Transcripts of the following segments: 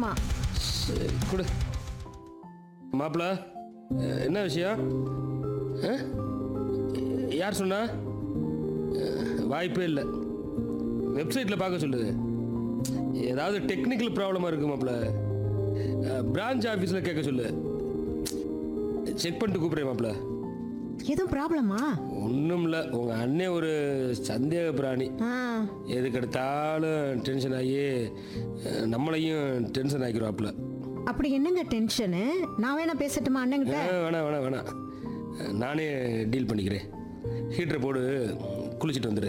ஆமா சரி, கொடு மாப்பிள அஹ், என்ன விஷயம் அஹ்? யார் சொன்னா அஹ், வாய்ப்பே இல்லை வெப்சைட்டில் பார்க்க சொல்லுது ஏதாவது டெக்னிக்கல் ப்ராப்ளமாக இருக்கு மாப்பிள பிரான்ச் ஆஃபீஸில் கேட்க சொல்லு செக் பண்ணிட்டு கூப்பிட்றேன் மாப்பிள எதுவும் ப்ராப்ளமா ஒன்றும் இல்லை உங்கள் அண்ணே ஒரு சந்தேக பிராணி ஆ எதுக்கு எடுத்தாலும் டென்ஷன் ஆகி அஹ், நம்மளையும் டென்ஷன் ஆக்கிடுவாப்புல அப்படி என்னங்க டென்ஷனு நான் வேணா பேசட்டுமா அண்ணங்கிட்ட ஆ, வேணாம் வேணாம் வேணாம் நானே டீல் பண்ணிக்கிறேன் ஹீட்டரை போடு குளிச்சுட்டு வந்துடு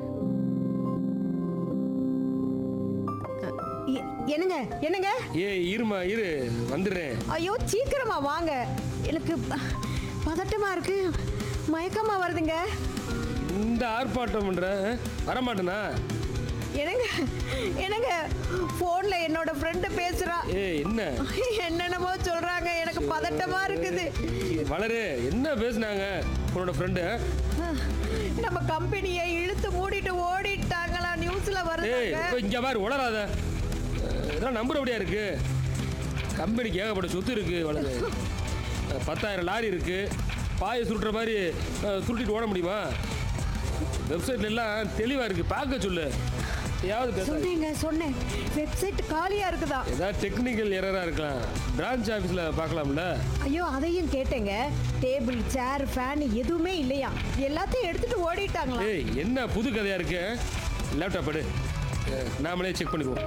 எ- என்னங்க என்னங்க ஏ இருமா இரு வந்துடுறேன் ஐயோ சீக்கிரமா வாங்க எனக்கு ப- பதட்டமா இருக்கு மயக்கமா வருதுங்க இந்த ஆர்ப்பாட்டம் பண்ற ஆ? வரமாட்டேனா என்னங்க என்னங்க போன்ல என்னோட ஃப்ரெண்டு பேசுறா ஏ என்ன என்னென்னமோ சொல்றாங்க எனக்கு பதட்டமா இருக்குது வளரு என்ன பேசுனாங்க உன்னோட ஃப்ரெண்டு நம்ம கம்பெனியை இழுத்து மூடிட்டு ஓடிட்டாங்களா நியூஸ்ல ஏய் வருதுங்க இப்போ இங்கே பாரு உளராத அஹ், இதெல்லாம் நம்புறபடியா இருக்கு கம்பெனிக்கு ஏகப்பட்ட சொத்து இருக்கு வளரு அஹ், பத்தாயிரம் லாரி இருக்கு பாயை சுருட்டுற மாதிரி அஹ், சுருட்டிட்டு ஓட முடியுமா வெப்சைட்ல எல்லாம் தெளிவா இருக்கு பார்க்க சொல்லு யாவது பேச சொன்னேங்க சொன்னேன் வெப்சைட் காலியா இருக்குதா ஏதாவது டெக்னிக்கல் எரரா இருக்கலாம் பிரான்ச் ஆஃபீஸில் பார்க்கலாம்ல ஐயோ அதையும் கேட்டேங்க டேபிள் சேர் ஃபேன் எதுவுமே இல்லையா எல்லாத்தையும் எடுத்துட்டு ஓடிட்டாங்களா ஏய் என்ன புது கதையா இருக்கு லேப்டாப் எடு அஹ், நாமளே செக் பண்ணிக்குவோம்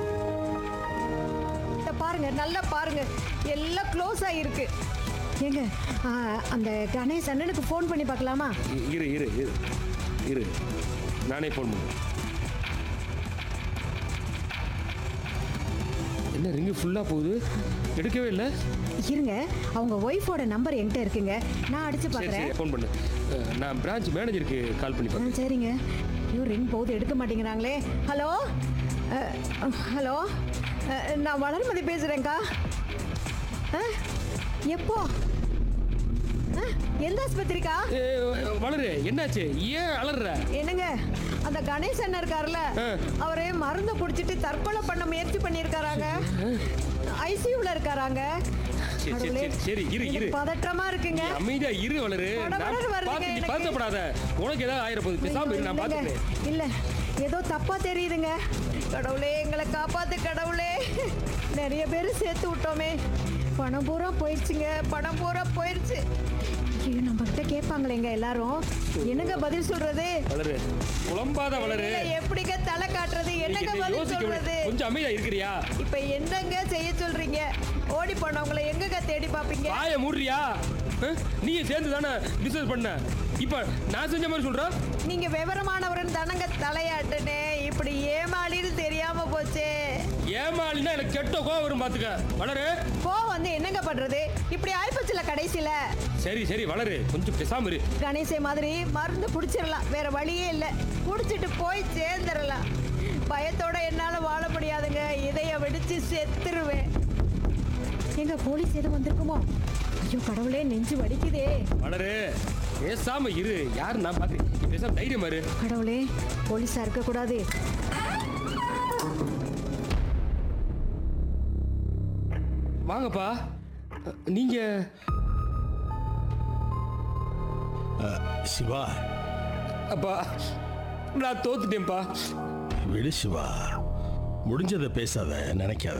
இத பாருங்க நல்லா பாருங்க எல்லாம் க்ளோஸ் ஆகிருக்கு ஏங்க ஆ, அந்த கணேஷ் அண்ணனுக்கு ஃபோன் பண்ணி பார்க்கலாமா இ- இரு இரு இரு இரு நானே ஃபோன் பண்ணுறேன் என்ன ரிங்கு ஃபுல்லாக போகுது எடுக்கவே இல்லை இருங்க அவங்க ஒய்ஃபோட நம்பர் என்கிட்ட இருக்குங்க நான் அடிச்சு சரி பார்க்குறேன் சரி ஃபோன் பண்ணு அஹ், நான் பிரான்ச் மேனேஜருக்கு கால் பண்ணி ஆ பார்க்குறேன் சரிங்க ஐயோ ரிங் போகுது எடுக்க மாட்டேங்கிறாங்களே ஹலோ அஹ், ஹலோ அஹ், நான் வளர்மதி பேசுகிறேங்க்கா ஆ எப்போ ஆ, எந்த ஆஸ்பத்திரிக்கா ஏ வளரு என்னாச்சு ஏன் அலறுற என்னங்க அந்த கணேஷ் அண்ணன் இருக்காருல்ல ஆ. அவரே மருந்து குடிச்சிட்டு தற்கொலை பண்ண முயற்சி பண்ணியிருக்காராங்க ஐசியூல இருக்காராங்க சரி, சரி, கடவுளே, சரி, சரி, இரு, எனக்கு இரு. பதற்றமா இருக்குங்க அமைதியா இரு வளரு பட நான் படன்னு வருதுங்க பார்த்து நீ எனக்கு. பதட்டப்படாத உனக்கு ஏதாவது ஆயிரம் போகுது பேசாம இரு நான் இல்லைங்க, பார்த்துக்கிறேன் இல்ல ஏதோ தப்பா தெரியுதுங்க கடவுளே எங்களை காப்பாத்து கடவுளே நிறைய பேர் சேர்த்து விட்டோமே பணம் பூரா போயிடுச்சுங்க பணம் பூரா போயிடுச்சு ஐயோ நம்ம கிட்ட கேட்பாங்களேங்க எல்லாரும் என்னங்க பதில் சொல்றது வளரு குழம்பாத வளரு இல்ல, எப்படிங்க தலை காட்டுறது என்னங்க நீ பதில் யோசிக்க சொல்றது விடு. கொஞ்சம் அமைதியா இருக்கிறியா இப்ப என்னங்க செய்ய சொல்றீங்க ஓடி போனவங்கள எங்கங்க தேடி பாப்பீங்க வாய மூடுறியா அஹ்? நீயும் சேர்ந்து தானே பிசினஸ் பண்ண இப்ப நான் செஞ்ச மாதிரி சொல்ற நீங்க விவரமானவரன் தானங்க தலையாட்டுனே இப்படி ஏமாளின்னு தெரியாம போச்சே ஏமாலினா எனக்கு கெட்ட கோவம் வரும் பாத்துக்க வளரு போ வந்து என்னங்க பண்றது இப்படி ஆயிப்போச்சுல கடைசியில சரி சரி வளரு கொஞ்சம் பேசாம இரு கணேசை மாதிரி மருந்து குடிச்சிடலாம் வேற வழியே இல்லை குடிச்சிட்டு போய் சேர்ந்துடலாம் பயத்தோட என்னால வாழ முடியாதுங்க இதைய வெடிச்சு செத்துருவேன் எங்க போலீஸ் எதுவும் வந்திருக்குமோ ஐயோ கடவுளே நெஞ்சு வலிக்குதே வளரு பேசாம இரு யாரு நான் பாக்குறேன் நீ பேசாம தைரியம் இரு கடவுளே போலீஸா இருக்க கூடாது வாங்கப்பா அஹ், நீங்க சிவா அப்பா நான் தோத்துட்டேன்ப்பா விடு சிவா முடிஞ்சதை பேசாத நினைக்காத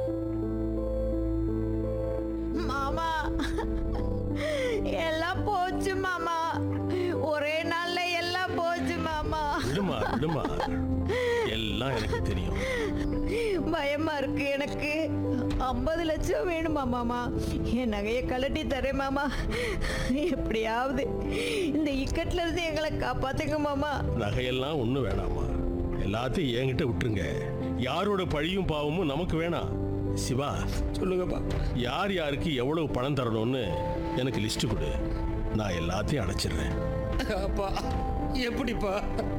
மாமா எல்லாம் போச்சு மாமா ஒரே நாள்ல எல்லாம் போச்சு மாமா விடுமா விடுமா எல்லாம் எனக்கு தெரியும் பயமா இருக்கு எனக்கு ஐம்பது லட்சம் வேணுமா மாமா என் நகையை கழட்டி தரேன் மாமா எப்படியாவது இந்த இக்கட்ல இருந்து எங்களை காப்பாத்துங்க மாமா நகையெல்லாம் ஒன்றும் வேணாமா எல்லாத்தையும் என்கிட்ட விட்டுருங்க யாரோட பழியும் பாவமும் நமக்கு வேணாம் சிவா சொல்லுங்கப்பா யார் யாருக்கு எவ்வளவு பணம் தரணும்னு எனக்கு லிஸ்ட் கொடு நான் எல்லாத்தையும் அடைச்சிடுறேன் அப்பா எப்படிப்பா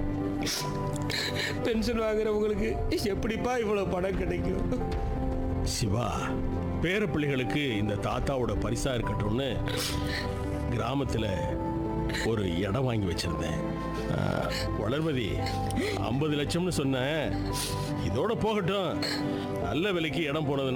பென்ஷன் வாங்குறவங்களுக்கு எப்படிப்பா இவ்வளவு பணம் கிடைக்கும் சிவா பேர பிள்ளைகளுக்கு இந்த தாத்தாவோட பரிசா இருக்கட்டும்னு கிராமத்தில் ஒரு இடம் வாங்கி வச்சிருந்தேன் ஆ, வளர்மதி ஐம்பது லட்சம்னு சொன்னேன் இதோட போகட்டும் நல்ல விலைக்கு இடம் போனது